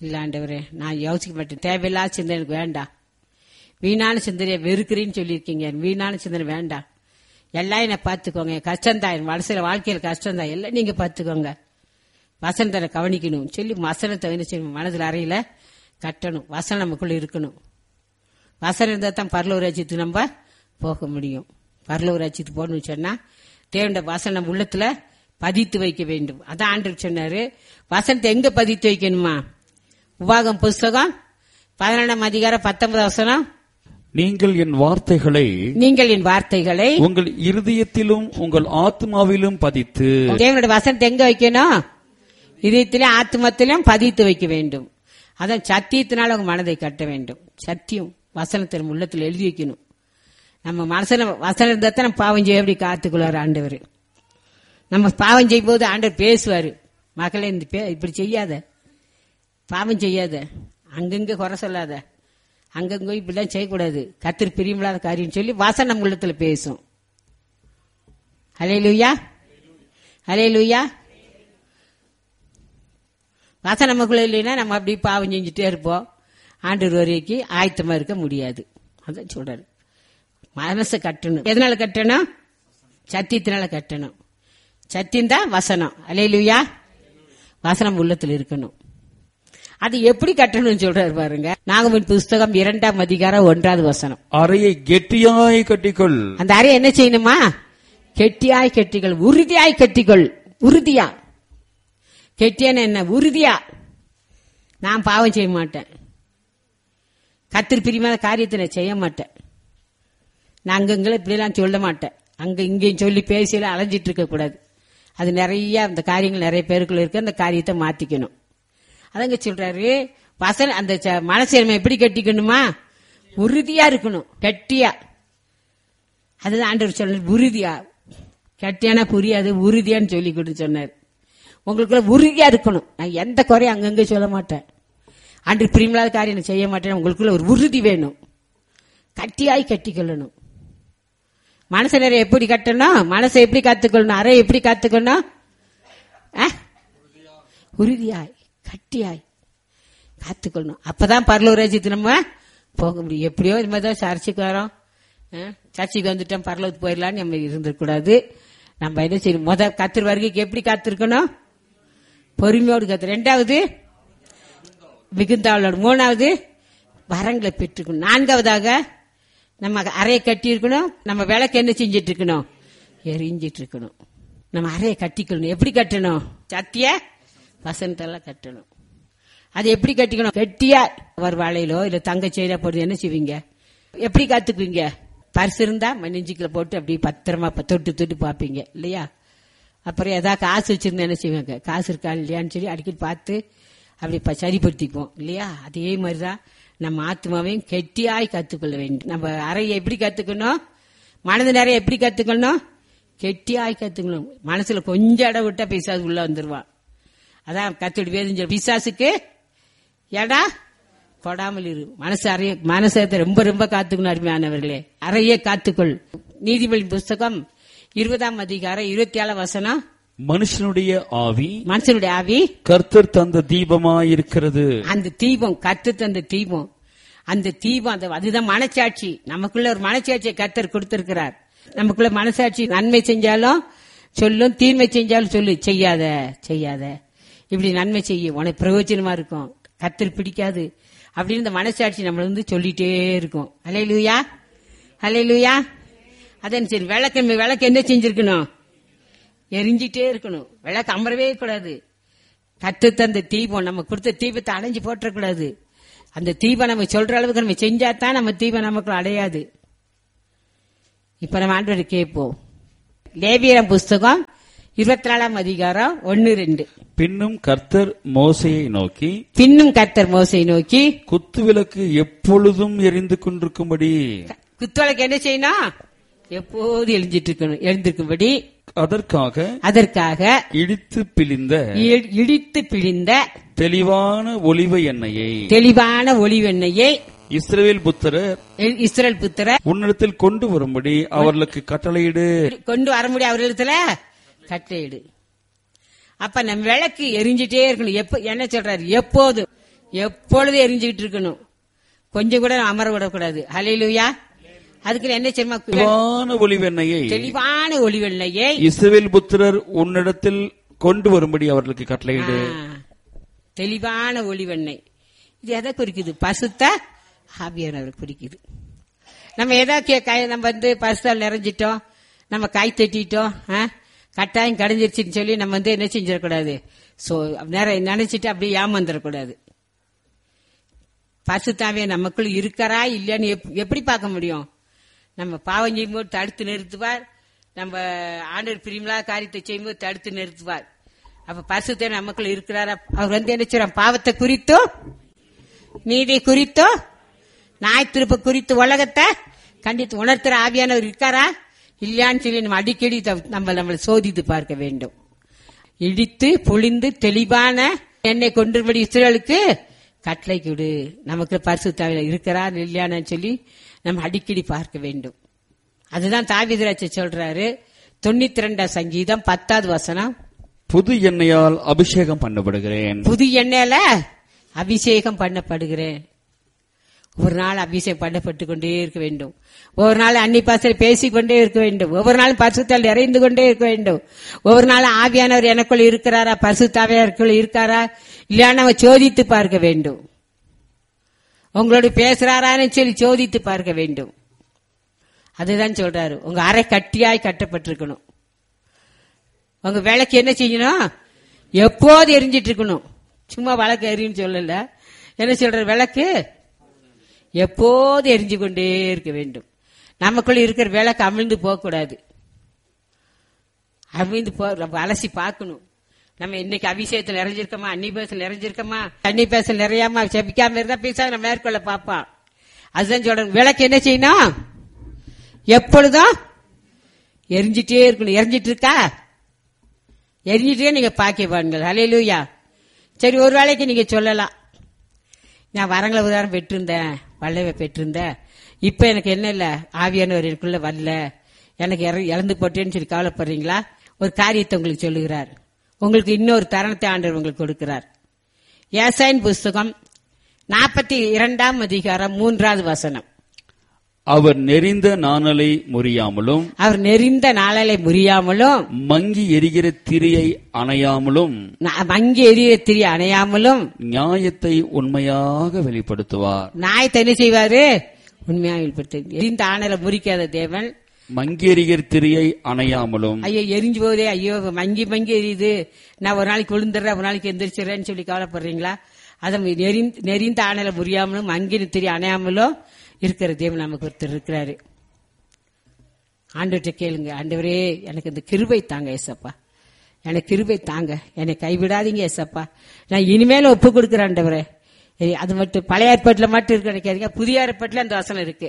இல்ல ஆண்டவரே நான் யோசிக்க மாட்டேன் தேவையில்லாத சிந்தனை எனக்கு வேண்டாம் வீணான சிந்தனையை வெறுக்கிறேன்னு சொல்லியிருக்கீங்க வீணான சிந்தனை வேண்டாம் எல்லாம் என்னை பார்த்துக்கோங்க என் கஷ்டம்தான் என் மனசுல வாழ்க்கையில் கஷ்டம்தான் எல்லாம் நீங்க பார்த்துக்கோங்க வசனத்தை கவனிக்கணும் சொல்லி வசனத்தை என்ன செய்யணும் மனதில் அறையில கட்டணும் வசனம் நமக்குள்ள இருக்கணும் வசனம் இருந்தால் தான் பரலூர் ராஜ்யத்துக்கு நம்ம போக முடியும் பரலூர் ராஜ்யத்துக்கு போகணும்னு சொன்னா தேவண்ட வசனம் உள்ளத்துல பதித்து வைக்க வேண்டும் அதான் ஆண்டு சொன்னாரு வசனத்தை எங்க பதித்து வைக்கணுமா உபாகம் புஸ்தகம் பதினெண்டாம் அதிகாரம் பத்தொன்பது வசனம் நீங்கள் என் வார்த்தைகளை நீங்கள் என் வார்த்தைகளை உங்கள் இருதயத்திலும் உங்கள் ஆத்மாவிலும் பதித்து தேவனுடைய வசனத்தை எங்க வைக்கணும் இதயத்திலும் ஆத்மத்திலும் பதித்து வைக்க வேண்டும் அதான் சத்தியத்தினால உங்க மனதை கட்ட வேண்டும் சத்தியம் வசனத்தின் உள்ளத்தில் எழுதி வைக்கணும் நம்ம மனசுல வசனம் இருந்தா தான் நம்ம பாவம் செய்ய எப்படி காத்துக்குள்ளார் ஆண்டவர் நம்ம பாவம் செய்யும் போது ஆண்டவர் பேசுவாரு மகளே இந்த பே- இப்படி செய்யாத பாவம் செய்யாத அங்கங்க குறை சொல்லாத அங்கங்க இப்படிலாம் செய்யக்கூடாது கத்திரி பிரியமில்லாத காரியம் சொல்லி வசனம் உள்ளத்துல பேசும் ஹலே லூயா ஹலே லூயா வசனம் நமக்குள்ள இல்லைன்னா நம்ம அப்படி பாவம் செஞ்சுட்டே இருப்போம் ஆண்டவர் வரைக்கும் ஆயத்தமா இருக்க முடியாது அதான் சொல்றாரு மனசை கட்டணும் எதனால கட்டணும் சத்தியத்தினால கட்டணும் சத்தியம் தான் வசனம் அலையிலுயா வசனம் உள்ளத்தில் இருக்கணும் அது எப்படி கட்டணும்னு சொல்றாரு பாருங்க நாகமின் புஸ்தகம் இரண்டாம் அதிகாரம் ஒன்றாவது வசனம் அறையை கெட்டியாய் கட்டிக்கொள் அந்த அறை என்ன செய்யணுமா கெட்டியாய் கெட்டிகள் உறுதியாய் கெட்டிகள் உறுதியா கெட்டியான என்ன உறுதியா நான் பாவம் செய்ய மாட்டேன் கத்திரி பிரிமாத காரியத்தை நான் செய்ய மாட்டேன் நான் அங்கங்களை இப்படிலாம் சொல்ல மாட்டேன் அங்க இங்கேயும் சொல்லி பேசியெல்லாம் அலைஞ்சிட்டு இருக்க கூடாது அது நிறைய அந்த காரியங்கள் நிறைய பேருக்குள்ள இருக்கு அந்த காரியத்தை மாத்திக்கணும் அதங்க சொல்றாரு வசன அந்த ச- மனசை நம்ம எப்படி கட்டிக்கணுமா உறுதியா இருக்கணும் கெட்டியா அதுதான் ஆண்டவர் சொன்னார் உறுதியா கட்டியானா புரியாது உறுதியான்னு சொல்லி கொடுத்து சொன்னார் உங்களுக்குள்ள உறுதியா இருக்கணும் நான் எந்த குறையும் அங்கங்க சொல்ல மாட்டேன் ஆண்டு பிரிமில்லாத காரியம் நான் செய்ய மாட்டேன் உங்களுக்குள்ள ஒரு உறுதி வேணும் கட்டியாய் கட்டிக்கொள்ளணும் மனசை நிறைய எப்படி கட்டணும் மனசை எப்படி காத்துக்கொள்ளணும் அறை எப்படி காத்துக்கணும் ஆ? உறுதியாய் கட்டியாய் காத்துக்கொள்ளணும் அப்பதான் பரலூர் ராஜ்யத்துக்கு நம்ம போக முடியும் எப்படியோ இது மாதிரி தான் சர்ச்சுக்கு வரோம் ஆ? சர்ச்சுக்கு வந்துட்டோம் பரலூருக்கு போயிடலான்னு நம்ம இருந்துடக்கூடாது நம்ம என்ன செய்யணும் முத கத்திர வருகைக்கு எப்படி காத்திருக்கணும் பொறுமையோடு காத்து ரெண்டாவது மிகுந்தாவளோட மூணாவது வரங்களை பெற்றுக்கணும் நான்காவதாக நம்ம அறையை கட்டி இருக்கணும் நம்ம விளக்கு என்ன செஞ்சிட்டு இருக்கணும் எரிஞ்சிட்டு இருக்கணும் நம்ம அறையை கட்டிக்கணும் எப்படி கட்டணும் சத்திய வசனத்தெல்லாம் கட்டணும் அது எப்படி கட்டிக்கணும் கெட்டியா ஒரு வாழையிலோ இல்ல தங்க செயலா போட்டு என்ன செய்வீங்க எப்படி காத்துக்குவீங்க பரிசு இருந்தா மண்ணிஞ்சிக்கல போட்டு அப்படி பத்திரமா ப- தொட்டு தொட்டு பாப்பீங்க இல்லையா அப்புறம் ஏதாவது காசு வச்சிருந்தா என்ன செய்வாங்க காசு இருக்கா இல்லையான்னு சொல்லி அடிக்கடி பார்த்து அப்படி ப- சரிப்படுத்திக்குவோம் இல்லையா அதே மாதிரிதான் நம்ம ஆத்மாவையும் கெட்டியாய் கத்துக்கொள்ள வேண்டும் நம்ம அறையை எப்படி கத்துக்கணும் மனது நிறைய எப்படி கத்துக்கணும் கெட்டியாய் கத்துக்கணும் மனசுல கொஞ்சம் இடம் விட்டா பிசாசு உள்ள வந்துருவான் அதான் கத்துடி வேதம் பிசாசுக்கு ஏடா கொடாமல் இரு மனசு அறைய மனசத்தை ரொம்ப ரொம்ப காத்துக்கணும் அருமையானவர்களே அறையே காத்துக்கொள் நீதிபதி புஸ்தகம் இருபதாம் அதிகாரம் இருபத்தி ஏழாம் வசனம் மனுஷனுடைய ஆவி மனுஷனுடைய ஆவி கர்த்தர் தந்த தீபமாயிருக்கிறது அந்த தீபம் கத்து தந்த தீபம் அந்த தீபம் அந்த அதுதான் மனச்சாட்சி நமக்குள்ள ஒரு மனச்சாட்சியை கத்தர் கொடுத்திருக்கிறார் நமக்குள்ள மனசாட்சி நன்மை செஞ்சாலும் சொல்லும் தீன்மை செஞ்சாலும் சொல்லு செய்யாத செய்யாத இப்படி நன்மை செய்யும் உனக்கு பிரயோஜனமா இருக்கும் கத்தர் பிடிக்காது அப்படின்னு இந்த மனசாட்சி நம்மள வந்து சொல்லிட்டே இருக்கும் அலே லூயா அலே லூயா அதன் சரி விளக்கு விளக்கு என்ன செஞ்சிருக்கணும் எரிஞ்சிட்டே இருக்கணும் விளக்கு அமரவே கூடாது கத்து தந்த தீபம் நம்ம கொடுத்த தீபத்தை அணைஞ்சு போட்டுறக்கூடாது அந்த தீபம் நம்ம சொல்ற அளவுக்கு நம்ம செஞ்சா தான் நம்ம தீபம் நமக்கு அடையாது இப்ப நம்ம ஆண்டோட கேட்போம் லேவியரம் புஸ்தகம் இருபத்தி நாலாம் அதிகாரம் ஒன்னு ரெண்டு பின்னும் கர்த்தர் மோசையை நோக்கி பின்னும் கர்த்தர் மோசை நோக்கி குத்துவிளக்கு எப்பொழுதும் எரிந்து கொண்டிருக்கும்படி குத்துவளைக்கு என்ன செய்யணும் எப்போது எழுஞ்சிட்டு இருக்கணும் எழுந்திருக்கும்படி அதற்காக அதற்காக இடித்து பிழிந்த இ- இடித்து பிழிந்த தெளிவான ஒளிவ எண்ணெயை தெளிவான ஒளிவெண்ணையை இஸ்ரவேல் புத்திரர் இஸ்ரேல் புத்திர உன்னிடத்தில் கொண்டு வரும்படி அவர்களுக்கு கட்டளையிடு கொண்டு வர முடியும் அவர்களிடத்துல கட்டையிடு அப்ப நம்ம விளக்கு எரிஞ்சிட்டே இருக்கணும் எப்ப என்ன சொல்றாரு எப்போது எப்பொழுதும் எரிஞ்சுக்கிட்டு இருக்கணும் கொஞ்சம் கூட அமர விடக்கூடாது ஹalleluya அதுக்கு என்ன செய்யுமா தெளிவான ஒளிவெண்ணையை தெளிவான ஒளிவெள்ளையை இஸ்ரவேல் புத்திரர் உன்னிடத்தில் கொண்டு வரும்படி அவர்களுக்கு கட்டளையிடு ஆ, தெளிவான ஒளிவெண்ணெய் இது எதை குறிக்குது பசுத்த ஆவியானவர் குறிக்குது நம்ம எதா கே- கை- நம்ம வந்து பசுத்தால் நிறைஞ்சிட்டோம் நம்ம கை தட்டிட்டோம் ஆ, கட்டாயம் கடைஞ்சிருச்சுன்னு சொல்லி நம்ம வந்து என்ன செஞ்சிடக்கூடாது சோ நிறை நினைச்சிட்டு அப்படியே ஏமாந்துடக்கூடாது பசுத்தாவே நமக்குள் இருக்கிறா இல்லையான்னு எப்- எப்படி பார்க்க முடியும் நம்ம பாவம் செய்யும்போது தடுத்து நிறுத்துவார் நம்ம ஆண்டவர் பிரிமலா காரியத்தை செய்யும்போது தடுத்து நிறுத்துவார் அப்ப பசுத்தை நமக்குள்ள இருக்கிறாரா அவர் வந்து என்ன செய்றார் பாவத்தை குறித்தோ நீதி குறித்தோ நாய் திருப்ப குறித்து உலகத்தை கண்டித்து உணர்த்துற ஆவியானவர் இருக்காரா இல்லையான்னு சொல்லி நம்ம அடிக்கடி த- நம்ம நம்மளை சோதித்து பார்க்க வேண்டும் இடித்து பொழிந்து தெளிவான எண்ணெய் கொண்டுபடி இஸ்ரேலுக்கு கட்டளை கொடு நமக்கு பரிசுத்தாவில இருக்கிறா இல்லையான்னு சொல்லி நம்ம அடிக்கடி பார்க்க வேண்டும் அதுதான் தாவிதராட்சி சொல்றாரு தொண்ணூத்தி ரெண்டாம் சங்கீதம் பத்தாவது வசனம் புது எண்ணெயால் அபிஷேகம் பண்ணப்படுகிறேன் புது எண்ணெயில அபிஷேகம் பண்ணப்படுகிறேன் ஒரு நாள் அபிஷேகம் பண்ணப்பட்டு கொண்டே இருக்க வேண்டும் ஒவ்வொரு நாள் அன்னி பாசல் பேசிக்கொண்டே இருக்க வேண்டும் ஒவ்வொரு நாளும் பரிசுத்தால் நிறைந்து கொண்டே இருக்க வேண்டும் ஒவ்வொரு நாளும் ஆவியானவர் எனக்குள்ள இருக்கிறாரா பரிசுத்தாவியாருக்குள்ள இருக்காரா இல்லையா நம்ம சோதித்து பார்க்க வேண்டும் உங்களோட பேசுறாரான்னு சொல்லி சோதித்து பார்க்க வேண்டும் அதுதான் சொல்றாரு உங்க அறை கட்டியாய் கட்டப்பட்டிருக்கணும் உங்க விளக்கு என்ன செய்யணும் எப்போது எரிஞ்சிட்டு இருக்கணும் சும்மா விளக்கு எரியும் சொல்லல என்ன சொல்ற விளக்கு எப்போது எரிஞ்சு கொண்டே இருக்க வேண்டும் நமக்குள்ள இருக்கிற விளக்கு அமிழ்ந்து போகக்கூடாது அமிழ்ந்து போ நம்ம அலசி பார்க்கணும் நம்ம இன்னைக்கு அபிஷேகத்தில் நிறைஞ்சிருக்கோமா அன்னி பேசல் நிறைஞ்சிருக்கோமா அன்னி பேசல் நிறையாம செபிக்காம இருந்தா பேசா நம்ம மேற்கொள்ள பார்ப்பான் அதுதான் சொல்றேன் விளக்கு என்ன செய்யணும் எப்பொழுதும் எரிஞ்சிட்டே இருக்கணும் எரிஞ்சிட்டு இருக்கா எரிஞ்சிட்டே நீங்க பாக்கியவான்கள் ஹalleluya சரி ஒரு வேளைக்கு நீங்க சொல்லலாம் நான் வரங்களை உதாரணம் பெற்றிருந்தேன் வல்லவை பெற்றிருந்தேன் இப்ப எனக்கு என்ன இல்ல ஆவியானவர் எனக்குள்ள வரல எனக்கு இற- இறந்து போட்டேன்னு சொல்லி கவலைப்படுறீங்களா ஒரு காரியத்தை உங்களுக்கு சொல்லுகிறார் உங்களுக்கு இன்னொரு தருணத்தை ஆண்டவர் உங்களுக்கு கொடுக்கிறார் ஏசாயின் புஸ்தகம் நாற்பத்தி இரண்டாம் அதிகாரம் மூன்றாவது வசனம் அவர் நெறிந்த நாணலை முறியாமலும் அவர் நெறிந்த நாளலை முறியாமலும் மங்கி எரிகிற திரியை அணையாமலும் ந- மங்கி எரிய திரி அணையாமலும் நியாயத்தை உண்மையாக வெளிப்படுத்துவார் நாயத்தை என்ன செய்வாரு உண்மையா வெளிப்படுத்து எரிந்த ஆணலை முறிக்காத தேவன் மங்கி எரிகிற திரியை அணையாமலும் ஐயோ எரிஞ்சு போதே ஐயோ மங்கி மங்கி எரியுது நான் ஒரு நாளைக்கு விழுந்துடுறேன் ஒரு நாளைக்கு எந்திரிச்சிடுறேன்னு சொல்லி கவலைப்படுறீங்களா அதை நெறிந்த நெறிந்த ஆணலை முறியாமலும் மங்கின திரி அணையாமலும் இருக்கிற தேவன் நமக்கு ஒருத்தர் இருக்கிறாரு ஆண்டவர்கிட்ட கேளுங்க ஆண்டவரே எனக்கு இந்த கிருபை தாங்க ஏசப்பா எனக்கு கிருபை தாங்க என்னை கைவிடாதீங்க ஏசப்பா நான் இனிமேல ஒப்பு கொடுக்குறேன் ஆண்டவரே ஏய், அது மட்டும் பழைய ஏற்பாட்டில் மட்டும் இருக்கு நினைக்காதீங்க புதிய ஏற்பாட்டில் அந்த வசனம் இருக்கு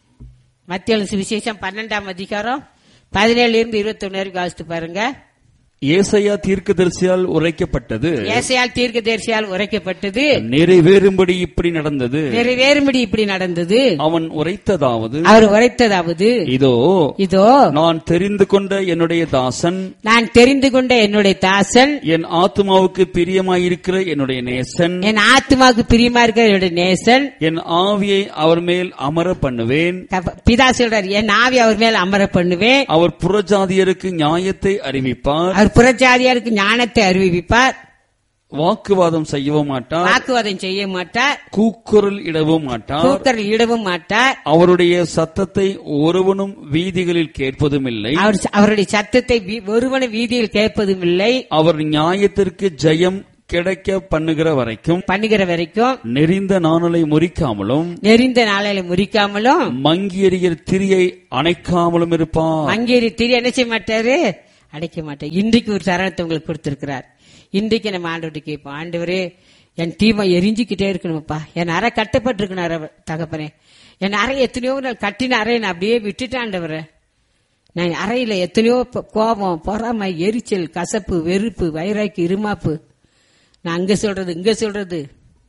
மத்திய சுவிசேஷம் பன்னெண்டாம் அதிகாரம் பதினேழுல இருந்து இருபத்தி வரைக்கும் வாசித்து பாருங்க ஏசையா தீர்க்கதரிசியால் உரைக்கப்பட்டது ஏசையால் தீர்க்க தேர்ச்சியால் உரைக்கப்பட்டது நிறைவேறும்படி இப்படி நடந்தது நிறைவேறும்படி இப்படி நடந்தது அவன் உரைத்ததாவது அவர் உரைத்ததாவது இதோ இதோ நான் தெரிந்து கொண்ட என்னுடைய தாசன் நான் தெரிந்து கொண்ட என்னுடைய தாசன் என் ஆத்மாவுக்கு பிரியமாயிருக்கிற என்னுடைய நேசன் என் ஆத்மாவுக்கு பிரியமா இருக்கிற என்னுடைய நேசன் என் ஆவியை அவர் மேல் அமர பண்ணுவேன் கப்ப- பிதா சொல்றார் என் ஆவி அவர் மேல் அமர பண்ணுவேன் அவர் புறஜாதியருக்கு நியாயத்தை அறிவிப்பார் அவர் புறஜாதியாருக்கு ஞானத்தை அறிவிப்பார் வாக்குவாதம் செய்யவும் மாட்டார் வாக்குவாதம் செய்ய மாட்டார் கூக்குரல் இடவும் மாட்டார் கூக்கரில் இடவும் மாட்டார் அவருடைய சத்தத்தை ஒருவனும் வீதிகளில் கேட்பதும் இல்லை அவர் அவருடைய சத்தத்தை வீ- ஒருவன வீதியில் கேட்பதும் இல்லை அவர் நியாயத்திற்கு ஜெயம் கிடைக்க பண்ணுகிற வரைக்கும் பண்ணுகிற வரைக்கும் நெறிந்த நாணலை முறிக்காமலும் நெறிந்த நாளையில முறிக்காமலும் மங்கி எறிகிற திரியை அணைக்காமலும் இருப்பார் அங்கேறி திரி என்ன செய்ய மாட்டாரு அடைக்க மாட்டார் இன்றைக்கு ஒரு சரணத்தை உங்களுக்கு கொடுத்திருக்கிறார் இன்றைக்கு நம்ம ஆண்டவர்கிட்ட கேட்போம் ஆண்டவரே என் தீமை எரிஞ்சுக்கிட்டே இருக்கணும்ப்பா என் அறை கட்டப்பட்டிருக்கணும் அறை தகப்பனே என் அறை எத்தனையோ நாள் கட்டின அறையை நான் அப்படியே விட்டுட்டேன் ஆண்டவரே நான் அறையில எத்தனையோ ப- கோபம் பொறாமை எரிச்சல் கசப்பு வெறுப்பு வைராக்கி இருமாப்பு நான் அங்க சொல்றது இங்க சொல்றது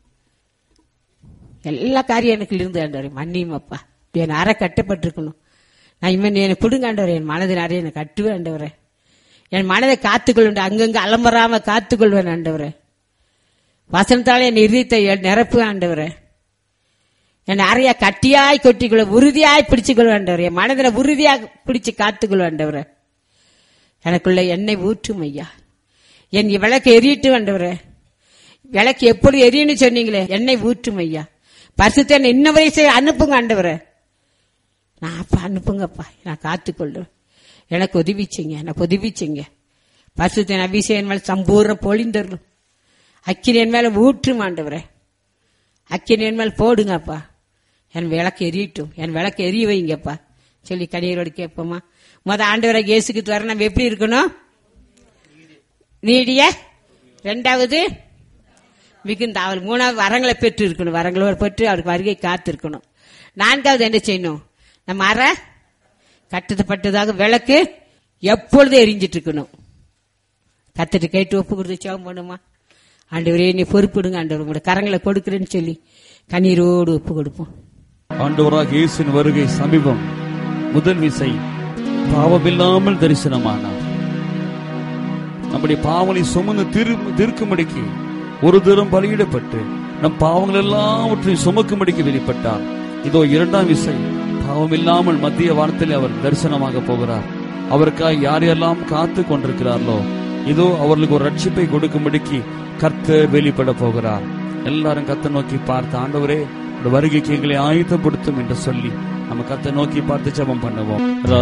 எல்லா காரியம் எனக்கு இருந்து ஆண்டவரே மன்னியும் அப்பா என் அறை கட்டப்பட்டிருக்கணும் நான் இவன் எனக்கு கொடுங்க ஆண்டவரே என் மனதின் அறையை எனக்கு கட்டுவேன் ஆண்டவரே என் மனதை காத்துக்கொள்வேன் அங்கங்க அலம்பராம காத்துக்கொள்வேன் ஆண்டவரே வசனத்தாலே என் இருதயத்தை நிரப்பு ஆண்டவரே என்னை அறைய கட்டியாய் கொட்டிக்கொள்ள உறுதியாய் பிடிச்சுக்கொள்ள ஆண்டவரே என் மனதில் உறுதியாக பிடிச்சு காத்துக்கொள்ள ஆண்டவரே எனக்குள்ள எண்ணெய் ஊற்றும் ஐயா என் விளக்கு எரியட்டும் ஆண்டவரே விளக்கு எப்படி எரியணும்னு சொன்னீங்களே எண்ணெய் ஊற்றும் ஐயா பரிசுத்த என்னை இன்ன வரை செய்ய அனுப்புங்க ஆண்டவரே நான் அப்பா அனுப்புங்கப்பா நான் காத்துக்கொள்றேன் எனக்கு உதவிச்சிங்க எனக்கு உதவிச்சிங்க பரிசுத்த அபிஷேகன் மேல சம்பூர்ண பொழிந்தரணும் அக்கினி என் மேல ஊற்றும் ஆண்டவரே அக்கினி என் மேல போடுங்கப்பா என் விளக்கு எரியட்டும் என் விளக்கு எரிய வைங்கப்பா சொல்லி கண்ணீரோடு கேட்போமா முத ஆண்டவரை இயேசுக்கு வர நம்ம எப்படி இருக்கணும் நீடிய ரெண்டாவது மிகுந்த அவர் மூணாவது வரங்களை பெற்று இருக்கணும் வரங்களோடு பெற்று அவருக்கு வருகை காத்து இருக்கணும் நான்காவது என்ன செய்யணும் நம்ம அற கட்டுப்பட்டதாக விளக்கு எப்பொழுதும் எரிஞ்சிட்டு இருக்கணும் கத்துட்டு கேட்டு ஒப்பு கொடுத்து சேவம் பண்ணுமா ஆண்டவரே நீ பொறுப்பிடுங்க ஆண்டவர் உங்களோட கரங்களை கொடுக்குறேன்னு சொல்லி கண்ணீரோடு ஒப்பு கொடுப்போம் ஆண்டவராக இயேசுவின் வருகை சமீபம் முதல் விசை பாவமில்லாமல் தரிசனமானார் நம்முடைய பாவங்களை சுமந்து திரு தீர்க்கும்படிக்கு ஒரு தரம் பலியிடப்பட்டு நம் பாவங்கள் எல்லாவற்றையும் சுமக்கும்படிக்கு வெளிப்பட்டார் இதோ இரண்டாம் விசை பாவமில்லாமல் மத்திய வாரத்தில் அவர் தரிசனமாக போகிறார் அவருக்காக யார் யாரெல்லாம் காத்து கொண்டிருக்கிறார்களோ இதோ அவர்களுக்கு ஒரு ரட்சிப்பை கொடுக்கும்படிக்கு கர்த்தர் வெளிப்பட போகிறார் எல்லாரும் கத்த நோக்கி பார்த்து ஆண்டவரே உடைய வருகைக்கு எங்களை ஆயத்தப்படுத்தும் என்று சொல்லி நம்ம கத்த நோக்கி பார்த்து ஜெபம் பண்ணுவோம்